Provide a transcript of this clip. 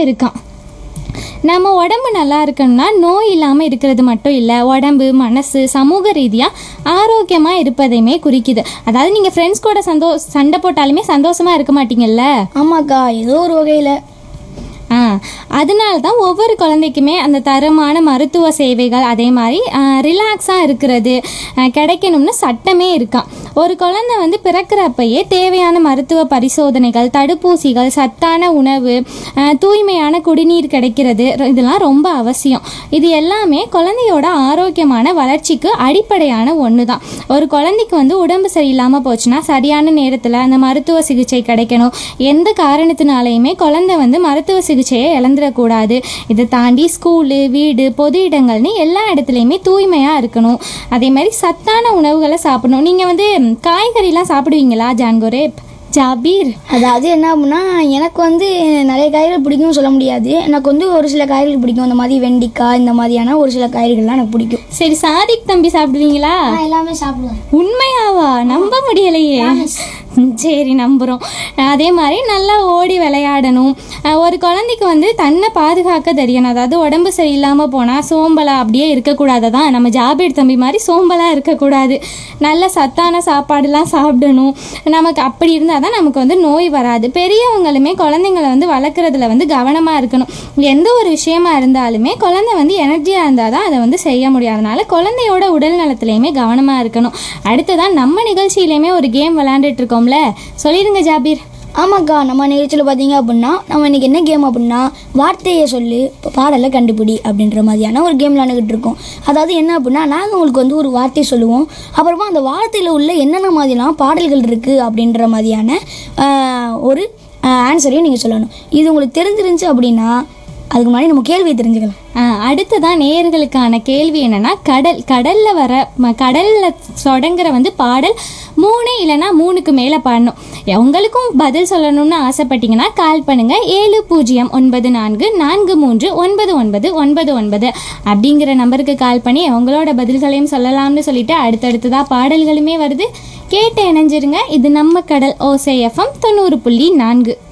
இருக்கான் நம்ம உடம்பு நல்லா இருக்கணும்னா நோய் இல்லாமல் இருக்கிறது மட்டும் இல்லை உடம்பு மனசு சமூக ரீதியாக ஆரோக்கியமாக இருப்பதையுமே குறிக்குது அதாவது நீங்கள் ஃப்ரெண்ட்ஸ் கூட சந்தோ சண்டை போட்டாலுமே சந்தோஷமாக இருக்க மாட்டீங்கல்ல ஆமாக்கா ஏதோ ஒரு வகையில் ஆ அதனால தான் ஒவ்வொரு குழந்தைக்குமே அந்த தரமான மருத்துவ சேவைகள் அதே மாதிரி ரிலாக்ஸாக இருக்கிறது ஆ, கிடைக்கணும்னு சட்டமே இருக்கான் ஒரு குழந்தை வந்து பிறக்கிறப்பயே தேவையான மருத்துவ பரிசோதனைகள் தடுப்பூசிகள் சத்தான உணவு ஆ, தூய்மையான குடிநீர் கிடைக்கிறது ரொ- இதெல்லாம் ரொம்ப அவசியம் இது எல்லாமே குழந்தையோட ஆரோக்கியமான வளர்ச்சிக்கு அடிப்படையான ஒன்று தான் ஒரு குழந்தைக்கு வந்து உடம்பு சரியில்லாமல் போச்சுன்னா சரியான நேரத்தில் அந்த மருத்துவ சிகிச்சை கிடைக்கணும் எந்த காரணத்தினாலையுமே குழந்தை வந்து மருத்துவ சிகிச்சையை இழந்துடக்கூடாது இதை தாண்டி ஸ்கூலு வீடு பொது இடங்கள்னு எல்லா இடத்துலையுமே தூய்மையாக இருக்கணும் அதே மாதிரி சத்தான உணவுகளை சாப்பிடணும் நீங்கள் வந்து ம், காய்கறிலாம் சாப்பிடுவீங்களா ஜான்கோரேப் ஜாபீர் அதாவது என்ன அப்படின்னா எனக்கு வந்து நிறைய காய்கறிகள் பிடிக்கும்னு சொல்ல முடியாது எனக்கு வந்து ஒரு சில காய்கறிகள் பிடிக்கும் இந்த மாதிரி வெண்டிக்காய் இந்த மாதிரியான ஒரு சில காய்கறிகள்லாம் எனக்கு பிடிக்கும் சரி சாதிக் தம்பி சாப்பிடுவீங்களா நான் எல்லாமே சாப்பிடுவேன் உண்மையாவா நம்ப முடியலையே ம், சரி நம்புகிறோம் அதே மாதிரி நல்லா ஓடி விளையாடணும் அஹ், ஒரு குழந்தைக்கு வந்து தன்னை பாதுகாக்க தெரியணும் அதாவது உடம்பு சரியில்லாமல் போனால் சோம்பலா அப்படியே இருக்கக்கூடாது தான் நம்ம ஜாபீர் தம்பி மாதிரி சோம்பலாக இருக்கக்கூடாது நல்ல சத்தான சாப்பாடுலாம் சாப்பிடணும் நமக்கு அப்படி இருந்தால் தான் நமக்கு வந்து நோய் வராது பெரியவங்களுமே குழந்தைங்களை வந்து வளர்க்குறதுல வந்து கவனமாக இருக்கணும் எந்த ஒரு விஷயமா இருந்தாலுமே குழந்தை வந்து எனர்ஜியாக இருந்தால் தான் அதை வந்து செய்ய முடியும் அதனால குழந்தையோட உடல் நலத்துலையுமே கவனமாக இருக்கணும் அடுத்ததான் நம்ம நிகழ்ச்சியிலையுமே ஒரு கேம் விளையாண்டுட்டு இருக்கோம்ல சொல்லிடுங்க ஜாபீர் ஆமாக்கா நம்ம நிகழ்ச்சியில் பார்த்தீங்க அப்படின்னா நம்ம இன்னைக்கு என்ன கேம் அப்படின்னா வார்த்தையை சொல்லு ப- பாடலை கண்டுபிடி அப்படின்ற மாதிரியான ஒரு கேம் விளாண்டுக்கிட்டு இருக்கோம் அதாவது என்ன அப்படின்னா நாங்கள் உங்களுக்கு வந்து ஒரு வார்த்தை சொல்லுவோம் அப்புறமா அந்த வார்த்தையில் உள்ள என்னென்ன மாதிரிலாம் பாடல்கள் இருக்குது அப்படின்ற மாதிரியான ஆஹ், ஒரு ஆன்சரையும் நீங்கள் சொல்லணும் இது உங்களுக்கு தெரிஞ்சிருந்துச்சு அப்படின்னா அதுக்கு முன்னாடி நம்ம கேள்வியை தெரிஞ்சுக்கலாம் ஆஹ் அடுத்ததான் நேயர்களுக்கான கேள்வி என்னன்னா கடல் கடல்ல வர ம- கடல்ல தொடங்குற வந்து பாடல் மூணு இல்லைன்னா மூணுக்கு மேலே பாடணும் உங்களுக்கும் பதில் சொல்லணும்னு ஆசைப்பட்டீங்கன்னா கால் பண்ணுங்க ஏழு பூஜ்ஜியம் ஒன்பது நான்கு நான்கு மூன்று ஒன்பது ஒன்பது ஒன்பது ஒன்பது அப்படிங்கிற நம்பருக்கு கால் பண்ணி உங்களோட பதில்களையும் சொல்லலாம்னு சொல்லிட்டு அடுத்தடுத்ததாக பாடல்களுமே வருது கேட்டு இணைஞ்சிருங்க இது நம்ம கடல் ஓசை எஃப்எம் தொண்ணூறு புள்ளி நான்கு